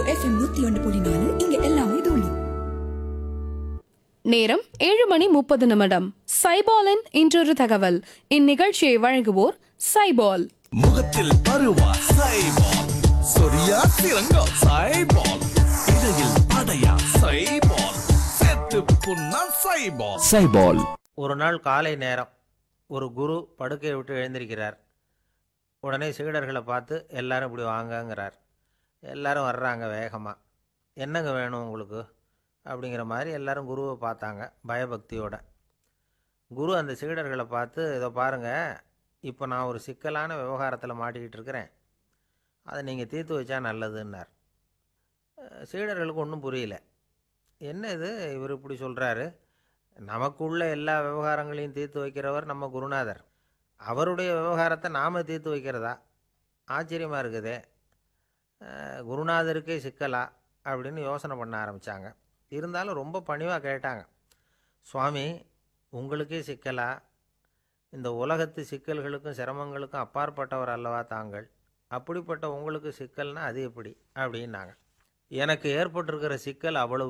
FM நூத்தி ஒன்று புள்ளி நாலு இங்க எல்லாமே தூளி நேரம் ஏழு மணி முப்பது நிமிடம் சைபாலின் இன்றொரு தகவல் இந்நிகழ்ச்சியை வழங்குவோர் சைபால் முகத்தில் பருவா சைபால் சொரியா சிறங்கா சைபால் இடையில் அடையா சைபால் செத்து புண்ணா சைபால் சைபால் ஒரு நாள் காலை நேரம் ஒரு குரு படுக்கையை விட்டு எழுந்திருக்கிறார் உடனே சீடர்களை பார்த்து எல்லாரும் இப்படி வாங்கங்கிறார் எல்லாரும் வர்றாங்க வேகமாக என்னங்க வேணும் உங்களுக்கு அப்படிங்கிற மாதிரி எல்லாரும் குருவை பார்த்தாங்க பயபக்தியோட குரு அந்த சீடர்களை பார்த்து இதை பாருங்கள் இப்போ நான் ஒரு சிக்கலான விவகாரத்தில் மாட்டிக்கிட்டு இருக்கிறேன் அதை நீங்கள் தீர்த்து வச்சா நல்லதுன்னார் அஹ் சீடர்களுக்கு ஒன்றும் புரியல என்ன இது இவர் இப்படி சொல்கிறாரு நமக்குள்ள எல்லா விவகாரங்களையும் தீர்த்து வைக்கிறவர் நம்ம குருநாதர் அவருடைய விவகாரத்தை நாம் தீர்த்து வைக்கிறதா ஆச்சரியமாக இருக்குதே அஹ் குருநாதருக்கே சிக்கலா அப்படின்னு யோசனை பண்ண ஆரம்பித்தாங்க இருந்தாலும் ரொம்ப பணிவாக கேட்டாங்க சுவாமி உங்களுக்கே சிக்கலா இந்த உலகத்து சிக்கல்களுக்கும் சிரமங்களுக்கும் அப்பாற்பட்டவர் அல்லவா தாங்கள் அப்படிப்பட்ட உங்களுக்கு சிக்கல்னா அது எப்படி அப்படின்னாங்க எனக்கு ஏற்பட்டிருக்கிற சிக்கல் அவ்வளவு